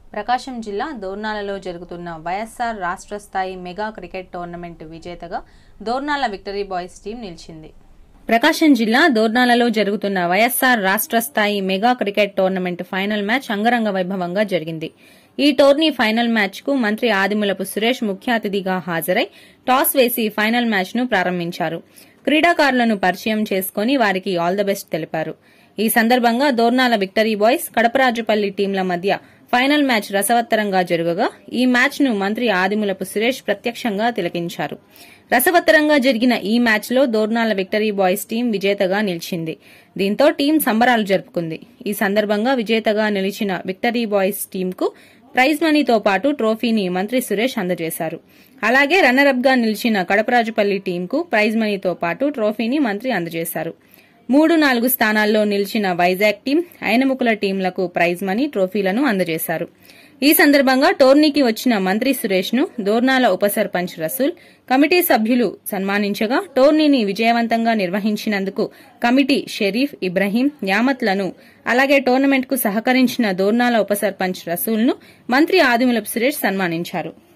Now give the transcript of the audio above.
ప్రకాశం జిల్లా దోర్నాలలో జరుగుతున్న వైఎస్ఆర్ రాష్ట్ర స్థాయి మెగా క్రికెట్ టోర్నమెంట్ విజేతగా దోర్నాల విక్టరీ బాయ్స్ టీం నిలిచింది ప్రకాశం జిల్లా దోర్నాలలో జరుగుతున్న వైఎస్ఆర్ రాష్ట్ర స్థాయి mega cricket tournament final match అంగరంగ వైభవంగా జరిగింది ఈ టోర్నీ ఫైనల్ మ్యాచ్ కు మంత్రి ఆదిమూలపు సురేష్ ముఖ్య అతిథిగా హాజరై టాస్ వేసి ఫైనల్ మ్యాచ్ ను ప్రారంభించారు క్రీడాకారులను పరిచయం చేసుకుని వారికి ఆల్ ద బెస్ట్ తెలిపారు ఈ సందర్భంగా దోర్నాల విక్టరీ బాయ్స్ కడపరాజుపల్లి టీంల మధ్య ఫైనల్ మ్యాచ్ రసవత్తరంగా జరగగా ఈ మ్యాచ్ ను మంత్రి ఆదిమూలపు సురేష్ ప్రత్యక్షంగా తిలకించారు రసవత్తరంగా జరిగిన ఈ మ్యాచ్ లో దోర్నాల విక్టరీ బాయ్స్ టీం విజేతగా నిలిచింది దీంతో టీం సంబరాలు జరుపుకుంది ఈ సందర్భంగా విజేతగా నిలిచిన విక్టరీ బాయ్స్ టీంకు ప్రైజ్ మనీతో పాటు ట్రోఫీని మంత్రి సురేష్ అందజేశారు అలాగే రన్నరప్ గా నిలిచిన కడపరాజుపల్లి టీంకు ప్రైజ్ మనీతో పాటు ట్రోఫీని మంత్రి అందజేశారు మూడు నాలుగు స్థానాల్లో నిలిచిన వైజాగ్ టీం ఐనముకుల టీంలకు ప్రైజ్ మనీ ట్రోఫీలను అందజేశారు ఈ సందర్భంగా టోర్నీకి వచ్చిన మంత్రి సురేష్ ను దోర్నాల ఉప సర్పంచ్ రసూల్ కమిటీ సభ్యులు సన్మానించగా టోర్నీని విజయవంతంగా నిర్వహించినందుకు కమిటీ షరీఫ్ ఇబ్రహీం యామత్లను అలాగే టోర్నమెంట్ కు సహకరించిన దోర్నాల ఉప సర్పంచ్ రసూల్ ను మంత్రి ఆదిమూలపు సురేష్ సన్మానించారు